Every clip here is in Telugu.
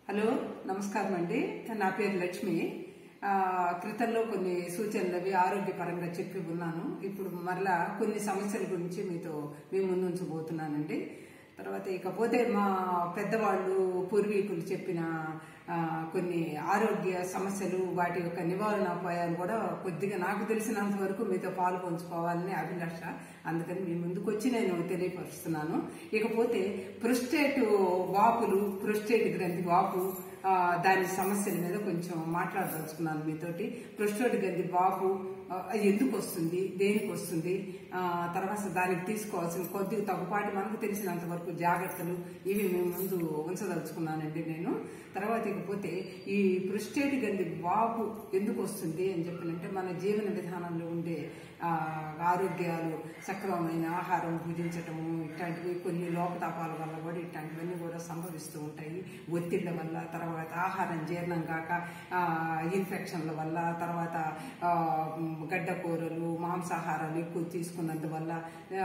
హలో నమస్కారం అండి నా పేరు లక్ష్మి ఆ, క్రితంలో కొన్ని సూచనలు అవి ఆరోగ్యపరంగా చెప్పి ఉన్నాను ఇప్పుడు మరలా కొన్ని సమస్యల గురించి మీతో మీ ముందు ఉంచబోతున్నానండి తర్వాత ఇకపోతే మా పెద్దవాళ్ళు పూర్వీకులు చెప్పిన ఆ, కొన్ని ఆరోగ్య సమస్యలు వాటి యొక్క నివారణ ఉపాయాలు కూడా కొద్దిగా నాకు తెలిసినంత వరకు మీతో పాలు పంచుకోవాలని అభిలాష అందుకని మీ ముందుకు వచ్చి నేను తెలియపరుస్తున్నాను ఇకపోతే ప్రొస్టేట్ వాపులు ప్రొస్టేట్ గ్రంథి వాపు ఆ, దాని సమస్యల మీద కొంచెం మాట్లాడదలుచుకున్నాను మీతోటి ప్రొస్టేట్ గ్రంథి వాపు ఆ, అది ఎందుకు వస్తుంది దేనికి వస్తుంది ఆ, తర్వాత దానికి తీసుకోవాల్సిన కొద్దిగా తగ్గుపాటి మనకు తెలిసినంత వరకు జాగ్రత్తలు ఇవి మేము ముందు ఉంచదలుచుకున్నానండి నేను తర్వాత ఇకపోతే ఈ ప్రొస్టేట్ గంది వాపు ఎందుకు వస్తుంది అని చెప్పినంటే మన జీవన విధానంలో ఉండే ఆ, ఆరోగ్యాలు సక్రమమైన ఆహారం భుజించటము ఇట్లాంటివి కొన్ని లోపతాపాల వల్ల కూడా ఇట్లాంటివన్నీ కూడా సంభవిస్తూ ఉంటాయి ఒత్తిళ్ల వల్ల తర్వాత ఆహారం జీర్ణం కాక ఆ, ఇన్ఫెక్షన్ల వల్ల తర్వాత ఆ, గడ్డ కూరలు మాంసాహారాలు ఎక్కువ తీసుకున్నందువల్ల ఆ,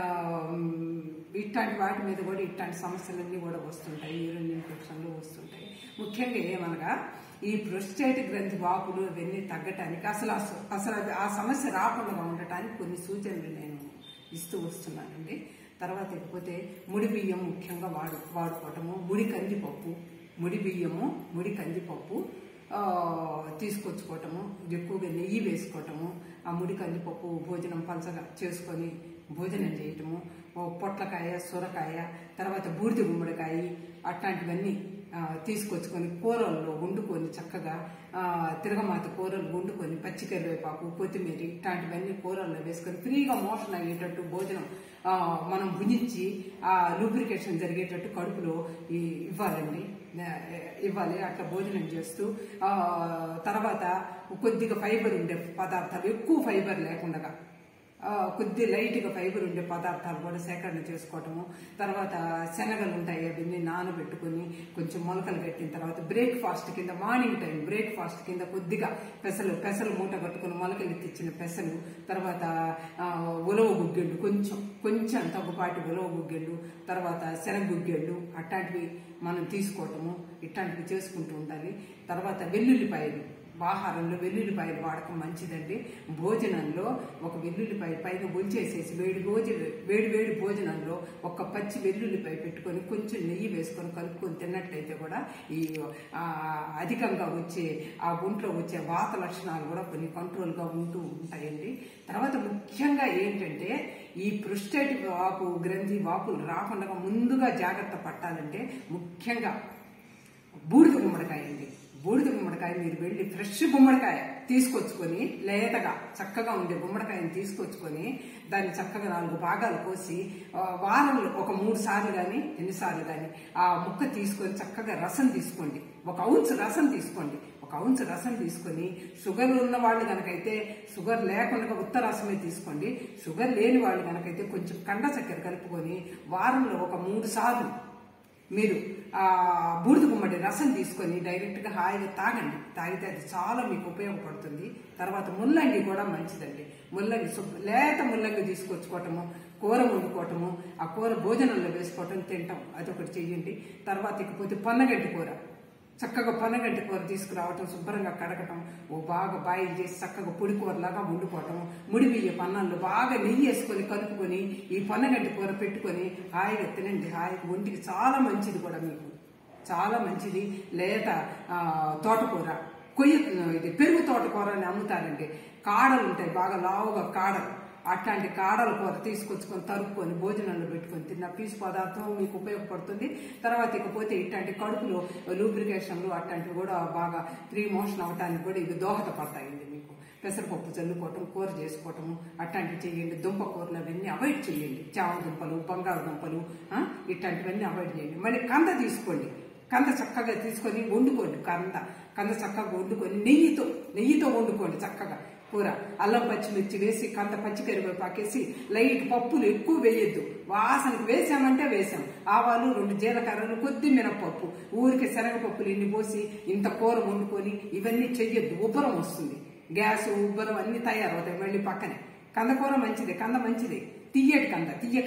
ఇట్లాంటి వాటి మీద కూడా ఇట్లాంటి సమస్యలన్నీ కూడా వస్తుంటాయి యూరిన్ ఇన్ఫెక్షన్లు వస్తుంటాయి ముఖ్యంగా ఏమనగా ఈ ప్రొస్టేట్ గ్రంథి వాపులు అవన్నీ తగ్గటానికి అసలు ఆ స- అసలు అది ఆ సమస్య రాకుండా ఉండటానికి కొన్ని సూచనలు నేను ఇస్తూ వస్తున్నానండి తర్వాత ఇకపోతే ముడి బియ్యం ముఖ్యంగా వాడు వాడుకోవటము ముడి కందిపప్పు ముడి బియ్యము ముడి కందిపప్పు ఆ, తీసుకొచ్చుకోవటము ఎక్కువగా నెయ్యి వేసుకోవటము ఆ ముడి కందిపప్పు భోజనం పలచగా చేసుకొని భోజనం చేయటము ఓ పొట్లకాయ సొరకాయ తర్వాత బూడిద గుమ్మడికాయ అట్లాంటివన్నీ ఆ, తీసుకొచ్చుకొని కూరల్లో వండుకొని చక్కగా ఆ, తిరగమాత కూరలు వండుకొని పచ్చి కరివేపాకు కొత్తిమీర ఇట్లాంటివన్నీ కూరల్లో వేసుకొని ఫ్రీగా మోషన్ అయ్యేటట్టు భోజనం ఆ, మనం భుజించి ఆ లూబ్రికేషన్ జరిగేటట్టు కడుపులో ఈ ఇవ్వాలండి ఆ, ఇవ్వాలి అట్లా భోజనం చేస్తూ ఆ, తర్వాత కొద్దిగా ఫైబర్ ఉండే పదార్థాలు ఎక్కువ ఫైబర్ లేకుండా ఆ, కొద్ది లైట్గా ఫైబర్ ఉండే పదార్థాలు కూడా సేకరణ చేసుకోవటము తర్వాత శనగలు ఉంటాయి అవన్నీ నానబెట్టుకొని కొంచెం మొలకలు కట్టిన తర్వాత బ్రేక్ఫాస్ట్ కింద మార్నింగ్ టైం బ్రేక్ఫాస్ట్ కింద కొద్దిగా పెసలు పెసలు మూట కట్టుకుని మొలకలు ఎత్తిచ్చిన పెసలు తర్వాత ఆ, ఉలవ గుగ్గిళ్ళు కొంచెం కొంచెం తగ్గుపాటి ఉలవ గుగ్గిళ్ళు తర్వాత శనగ గుగ్గిళ్ళు అట్లాంటివి మనం తీసుకోవటము ఇట్లాంటివి చేసుకుంటూ ఉండాలి తర్వాత వెల్లుల్లిపాయలు ఆహారంలో వెల్లుల్లిపాయలు వాడకం మంచిదండి భోజనంలో ఒక వెల్లుల్లిపాయ పైన ఉంచేసేసి వేడి భోజన వేడి వేడి భోజనంలో ఒక పచ్చి వెల్లుల్లిపాయ పెట్టుకొని కొంచెం నెయ్యి వేసుకొని కలుపుకొని తిన్నట్టయితే కూడా ఈ ఆ, అధికంగా వచ్చే ఆ ఒంట్లో వచ్చే వాత లక్షణాలు కూడా కొన్ని కంట్రోల్గా ఉంటూ ఉంటాయండి తర్వాత ముఖ్యంగా ఏంటంటే ఈ ప్రొస్టేట్ వాపు గ్రంథి వాపులు రాకుండా ముందుగా జాగ్రత్త పట్టాలంటే ముఖ్యంగా బూడిద గుమ్మడికాయ అండి బూడిద గుమ్మడికాయ మీరు వెళ్ళి ఫ్రెష్ గుమ్మడికాయ తీసుకొచ్చుకొని లేతగా చక్కగా ఉండే గుమ్మడికాయని తీసుకొచ్చుకొని దాన్ని చక్కగా నాలుగు భాగాలు కోసి ఆ, వారంలో ఒక మూడు సార్లు కానీ ఎన్నిసార్లు కానీ ఆ ముక్క తీసుకొని చక్కగా రసం తీసుకోండి ఒక ఔన్స్ రసం తీసుకోండి ఒక ఔన్స్ రసం తీసుకొని షుగర్ ఉన్న వాళ్ళు కనుకైతే షుగర్ లేకుండా ఉత్త రసమే తీసుకోండి షుగర్ లేని వాళ్ళు కనుకైతే కొంచెం కండ చక్కెర కలుపుకొని వారంలో ఒక మూడు సార్లు మీరు ఆ బూడిద గుమ్మడి రసం తీసుకొని డైరెక్ట్గా హాయిగా తాగండి తాగితే అది చాలా మీకు ఉపయోగపడుతుంది తర్వాత ముల్లంగి కూడా మంచిదండి ముల్లంగి శుభ్ర లేత ముల్లంగి తీసుకొచ్చుకోవటము కూర వండుకోవటము ఆ కూర భోజనంలో వేసుకోవటం తింటాం అదొకటి చెయ్యండి తర్వాత ఇకపోతే పొన్నగడ్డి కూర చక్కగా పొన్నగంటి కూర తీసుకురావటం శుభ్రంగా కడగటం ఓ బాగా బాయిల్ చేసి చక్కగా పొడి కూరలాగా వండుకోవటం ముడి బియ్య పన్నాళ్ళు బాగా నెయ్యి వేసుకొని కలుపుకొని ఈ పొన్నగంటి కూర పెట్టుకొని హాయిగా తినండి హాయిగా ఒంటికి చాలా మంచిది కూడా మీకు చాలా మంచిది లేత ఆ, తోటకూర కొయ్య ఇది పెరుగు తోటకూర అని అమ్ముతారండి కాడలు ఉంటాయి బాగా లావుగా కాడలు అట్లాంటి కాడల కూర తీసుకొచ్చుకొని తరుక్కొని భోజనంలో పెట్టుకొని తిన్న పీసు పదార్థం మీకు ఉపయోగపడుతుంది తర్వాత ఇకపోతే ఇట్లాంటి కడుపులో లూబ్రికేషన్లు అట్లాంటివి కూడా బాగా ఫ్రీ మోషన్ అవటానికి కూడా ఇవి దోహదపడతాయండి మీకు పెసరపప్పు చల్లుకోవటం కూర చేసుకోవటము అట్లాంటివి చేయండి దుంప కూరలు అవన్నీ అవాయిడ్ చేయండి చామ దుంపలు బంగాళదుంపలు ఆ, ఇట్లాంటివన్నీ అవాయిడ్ చేయండి మళ్ళీ కంద తీసుకోండి కంద చక్కగా తీసుకొని వండుకోండి కంద కంద చక్కగా వండుకొని నెయ్యితో నెయ్యితో వండుకోండి చక్కగా కూర అల్లం పచ్చిమిర్చి వేసి కంద పచ్చి కరివేపాకేసి లైట్ పప్పులు ఎక్కువ వేయొద్దు వాసనకి వేసామంటే వేసాం ఆవాలు రెండు జీలకర్రలు కొద్ది మినపప్పు ఊరికి శనగపప్పులు ఇన్ని పోసి ఇంత కూర వండుకొని ఇవన్నీ చెయ్యొద్దు ఉబ్బరం వస్తుంది గ్యాస్ ఉబ్బరం అన్ని తయారవుతాయి మళ్ళీ పక్కనే కందకూర మంచిది కంద మంచిది తియ్యటి కంద తియ్య కంద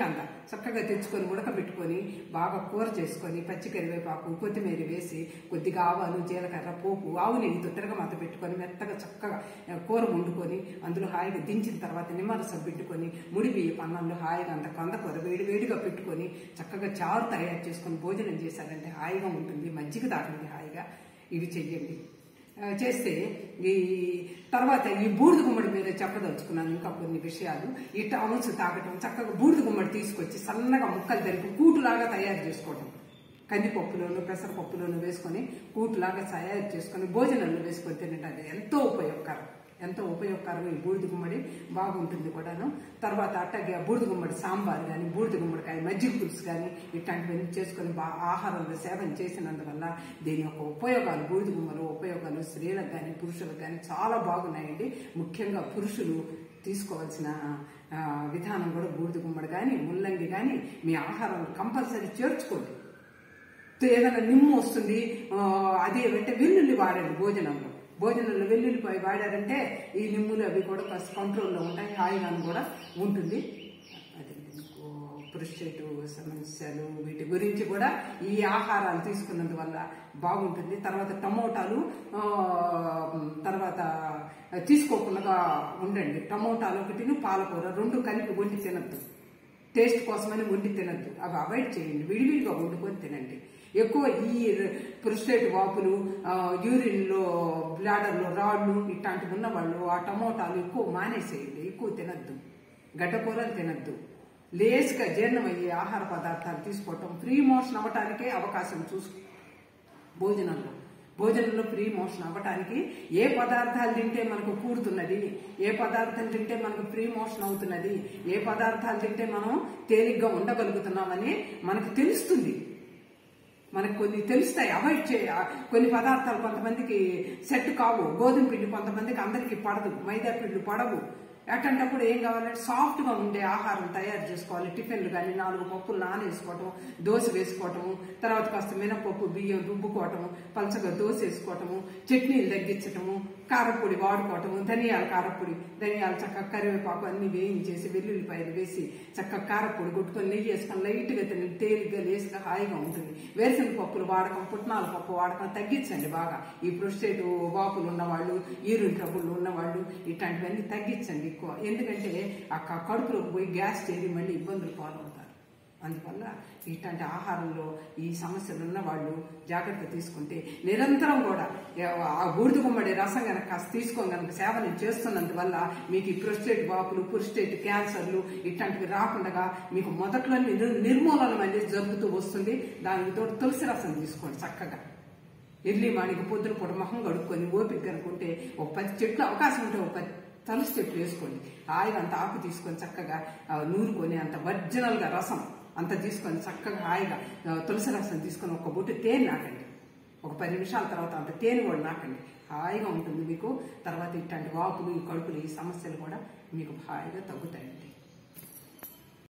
చక్కగా తెచ్చుకొని ఉడకబెట్టుకొని బాగా కూర చేసుకొని పచ్చి కరివేపాకు కొత్తిమీర వేసి కొద్దిగా ఆవాలు జీలకర్ర పోపు ఆవు నెయ్యితో తిరగమాత పెట్టుకొని మెత్తగా చక్కగా ఆ, కూర వండుకొని అందులో హాయిగా దించిన తర్వాత నిమ్మరసం పెట్టుకొని ముడి బియ్య పన్నంలో హాయిగా అంత కంద కూర వేడి వేడిగా పెట్టుకొని చక్కగా చారు తయారు చేసుకొని భోజనం చేశారంటే హాయిగా ఉంటుంది మజ్జిగ తాగండి హాయిగా ఇవి చెయ్యండి ఆ, చేస్తే ఈ తర్వాత ఈ బూడిద గుమ్మడి మీద చెప్పదలుచుకున్నాను ఇంకా కొన్ని విషయాలు ఈ టామల్స్ తాగటం చక్కగా బూడిద గుమ్మడి తీసుకొచ్చి సన్నగా ముక్కలు తెలిపి కూటులాగా తయారు చేసుకోవడం కందిపప్పులోను పెసరపప్పులోను వేసుకొని కూటులాగా తయారు చేసుకొని భోజనంలో వేసుకొని తినడం అది ఎంతో ఉపయోగకరం ఎంతో ఉపయోగకరం ఈ బూడిద గుమ్మడి బాగుంటుంది కూడాను తర్వాత అట్టగే బూడిద గుమ్మడి సాంబార్ కానీ బూడిద గుమ్మడికాయ మజ్జిగ పులుసు కానీ ఇట్లాంటివన్నీ చేసుకొని బా ఆహారంలో సేవన చేసినందువల్ల దీని యొక్క ఉపయోగాలు బూడిద గుమ్మలు ఉపయోగాలు స్త్రీలకు కానీ పురుషులకు కానీ చాలా బాగున్నాయండి ముఖ్యంగా పురుషులు తీసుకోవాల్సిన ఆ, విధానం కూడా బూడిద గుమ్మడి కానీ ముల్లంగి కానీ మీ ఆహారంలో కంపల్సరీ చేర్చుకోండి ఏదైనా నిమ్ము వస్తుంది ఆ, అది అంటే వెల్లుల్లి వాడండి భోజనంలో భోజనంలో వెల్లుల్లిపాయ వాడారంటే ఈ నిమ్ములు అవి కూడా కాస్త కంట్రోల్లో ఉంటాయి హాయిగాను కూడా ఉంటుంది అది మీకు పురుషేటు సమస్యలు వీటి గురించి కూడా ఈ ఆహారాలు తీసుకున్నందువల్ల బాగుంటుంది తర్వాత టమోటాలు ఆ, తర్వాత తీసుకోకుండా ఉండండి టమోటాలు ఒకటిను పాలకూర రెండు కలిపి వండి తినద్దు టేస్ట్ కోసమని వండి తినద్దు అవి అవాయిడ్ చేయండి విడివిడిగా వండుకొని తినండి ఎక్కువ ఈ ప్రిస్టేట్ వాపులు ఆ, యూరిన్లో బ్లాడర్లో రాళ్ళు ఇట్లాంటివి ఉన్న వాళ్ళు ఆ టమోటాలు ఎక్కువ మానేసేయండి ఎక్కువ తినద్దు గడ్డకూరలు తినద్దు లేస్గా జీర్ణమయ్యే ఆహార పదార్థాలు తీసుకోవటం ఫ్రీ మోషన్ అవ్వటానికే అవకాశం చూసుకో భోజనంలో భోజనంలో ఫ్రీ మోషన్ అవ్వటానికి ఏ పదార్థాలు తింటే మనకు కూడుతున్నది ఏ పదార్థం తింటే మనకు ఫ్రీ మోషన్ అవుతున్నది ఏ పదార్థాలు తింటే మనం తేలిగ్గా ఉండగలుగుతున్నామని మనకు తెలుస్తుంది మనకు కొన్ని తెలుస్తాయి అవాయిడ్ చే కొన్ని పదార్థాలు కొంతమందికి సెట్ కావు గోధుమ పిండి కొంతమందికి అందరికీ పడదు మైదా పిండి పడవు అట్లాంటప్పుడు ఏం కావాలంటే సాఫ్ట్గా ఉండే ఆహారం తయారు చేసుకోవాలి టిఫిన్లు కానీ నాలుగు పప్పులు నానేసుకోవటం దోశ వేసుకోవటము తర్వాత కాస్త మినపప్పు బియ్యం రుబ్బుకోవటము పలచగా దోశ వేసుకోవటము చట్నీలు తగ్గించటము కారపొడి వాడుకోవటము ధనియాల కారపొడి ధనియాలు చక్కగా కరివేపాకు అన్ని వేయించేసి వెల్లుల్లిపాయలు వేసి చక్కగా కారపొడి కొట్టుకొని నెయ్యి వేసుకొని లైట్గా తిని తేలిగ్గా లేసుగా హాయిగా ఉంటుంది వేరుశనగ పప్పులు వాడకం పుట్నాల పప్పు వాడకం తగ్గించండి బాగా ఈ ప్రొస్టేట్ వాపులు ఉన్నవాళ్ళు ఈరుని ట్రబుల్ ఉన్నవాళ్ళు ఇట్లాంటివన్నీ తగ్గించండి ఎక్కువ ఎందుకంటే ఆ క- కడుపులోకి పోయి గ్యాస్ చేరి మళ్ళీ ఇబ్బందులు పాలవుతారు అందువల్ల ఇట్లాంటి ఆహారంలో ఈ సమస్యలు ఉన్న వాళ్ళు జాగ్రత్త తీసుకుంటే నిరంతరం కూడా ఏ- ఆ బూడిద గుమ్మడి రసం కనుక కాస్త తీసుకొని కనుక సేవనం చేస్తున్నందువల్ల మీకు ఈ ప్రొస్టేట్ వాపులు పురుస్టేట్ క్యాన్సర్లు ఇట్లాంటివి రాకుండా మీకు మొదట్లో నిర్- నిర్మూలన అనేది జరుగుతూ వస్తుంది దానికి తోడు తులసి రసం తీసుకోండి చక్కగా ఎర్లీ మార్నింగ్ పొద్దున పూట మొహం కడుక్కొని ఓపిక కనుక్కుంటే ఒక పది చెట్లు అవకాశం ఉంటే ఒక పది తలసి చెట్లు వేసుకోండి హాయిగా అంత ఆకు తీసుకొని చక్కగా ఆ, నూరుకొని అంత ఒరిజినల్ గా రసం అంత తీసుకొని చక్కగా హాయిగా ఆ, తులసి రసం తీసుకొని ఒక బొట్టు తేనె నాకండి ఒక పది నిమిషాల తర్వాత అంత తేనె కూడా నాకండి హాయిగా ఉంటుంది మీకు తర్వాత ఇట్లాంటి వాపులు ఈ కడుపులు ఈ సమస్యలు కూడా మీకు హాయిగా తగ్గుతాయండి